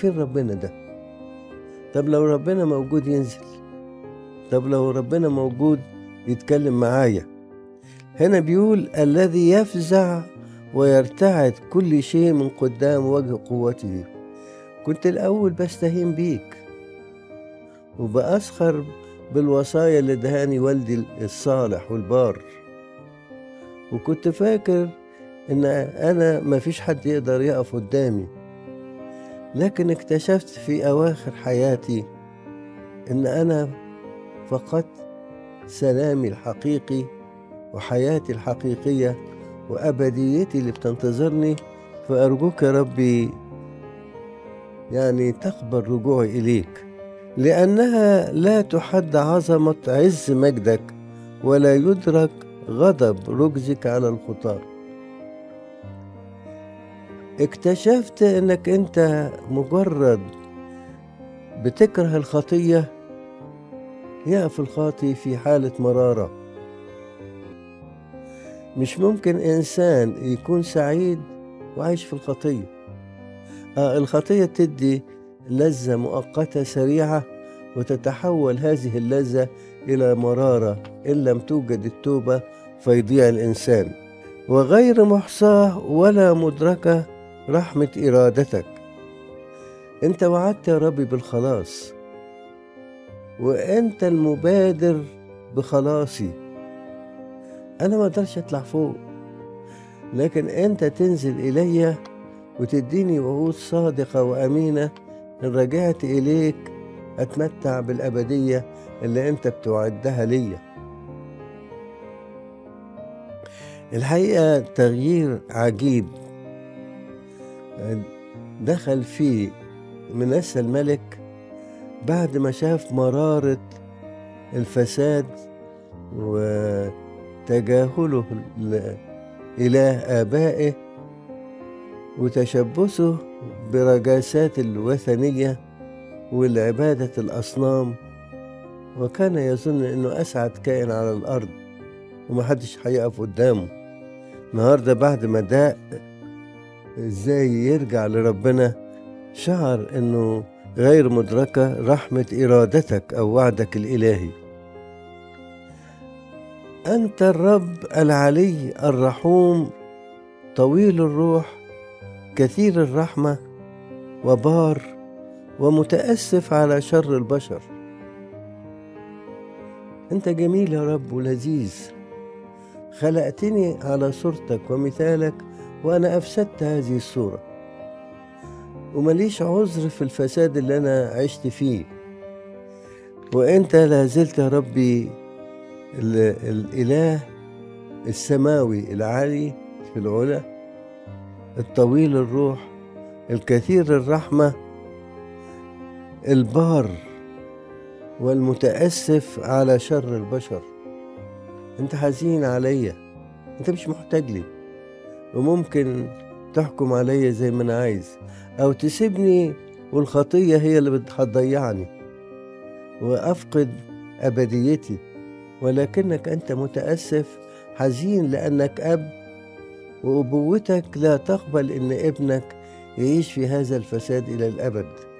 فين ربنا ده طب لو ربنا موجود ينزل طب لو ربنا موجود يتكلم معايا هنا بيقول الذي يفزع ويرتعد كل شيء من قدام وجه قوته كنت الأول بستهين بيك وبأسخر بالوصايا اللي دهاني والدي الصالح والبار وكنت فاكر إن أنا مفيش حد يقدر يقف قدامي لكن اكتشفت في أواخر حياتي إن أنا فقدت سلامي الحقيقي وحياتي الحقيقية وأبديتي اللي بتنتظرني فأرجوك يا ربي يعني تقبل رجوعي إليك لأنها لا تحد عظمة عز مجدك ولا يدرك غضب رجزك على الخطاة اكتشفت انك انت مجرد بتكره الخطية يقف الخاطي في حالة مرارة مش ممكن إنسان يكون سعيد وعايش في الخطية آه الخطية تدي لذة مؤقتة سريعة وتتحول هذه اللذة إلى مرارة إن لم توجد التوبة فيضيع الإنسان وغير محصاة ولا مدركة رحمة إرادتك أنت وعدت يا ربي بالخلاص وأنت المبادر بخلاصي أنا ما أقدرش أطلع فوق لكن أنت تنزل إلي وتديني وعود صادقة وأمينة إن رجعت إليك أتمتع بالأبدية اللي أنت بتوعدها ليا الحقيقة تغيير عجيب دخل فيه منسى الملك بعد ما شاف مرارة الفساد وتجاهله إله آبائه وتشبثه برجاسات الوثنية والعبادة الأصنام وكان يظن أنه أسعد كائن على الأرض ومحدش هيقف قدامه النهاردة بعد ما داق ازاي يرجع لربنا شعر انه غير مدركة رحمة إرادتك أو وعدك الإلهي أنت الرب العلي الرحوم طويل الروح كثير الرحمة وبار ومتأسف على شر البشر أنت جميل يا رب ولذيذ خلقتني على صورتك ومثالك وأنا أفسدت هذه الصورة ومليش عذر في الفساد اللي أنا عشت فيه وأنت لازلت يا ربي الإله السماوي العالي في العلا الطويل الروح الكثير الرحمة البار والمتأسف على شر البشر انت حزين عليا انت مش محتاج لي وممكن تحكم عليا زي ما انا عايز او تسيبني والخطية هي اللي هتضيعني وافقد ابديتي ولكنك انت متأسف حزين لانك اب وابوتك لا تقبل ان ابنك يعيش في هذا الفساد الى الابد